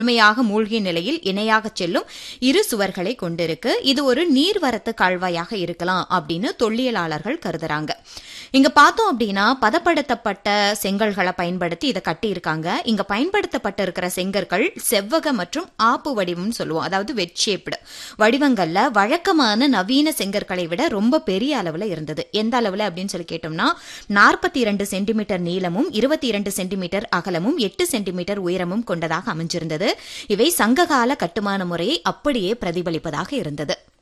முழுமையாக மூழ்கிய நிலையில் இணையாக செல்லும் இரு சுவர்களை கொண்டிருக்கு இது ஒரு நீர்வரத்து கால்வாயாக இருக்கலாம் அப்படின்னு தொல்லியலாளர்கள் கருதுறாங்க இங்க பார்த்தோம் அப்படின்னா பதப்படுத்தப்பட்ட செங்கல்களை பயன்படுத்தி இதை கட்டியிருக்காங்க இங்க பயன்படுத்தப்பட்ட இருக்கிற செங்கற்கள் செவ்வக மற்றும் ஆப்பு வடிவம்னு சொல்லுவோம் அதாவது வெட் ஷேப்டு வடிவங்கள்ல வழக்கமான நவீன செங்கற்களை விட ரொம்ப பெரிய அளவுல இருந்தது எந்த அளவுல அப்படின்னு சொல்லி கேட்டோம்னா நாற்பத்தி இரண்டு சென்டிமீட்டர் நீளமும் இருபத்தி இரண்டு சென்டிமீட்டர் அகலமும் எட்டு சென்டிமீட்டர் உயரமும் கொண்டதாக அமைஞ்சிருந்தது இவை சங்ககால கட்டுமான முறையை அப்படியே பிரதிபலிப்பதாக இருந்தது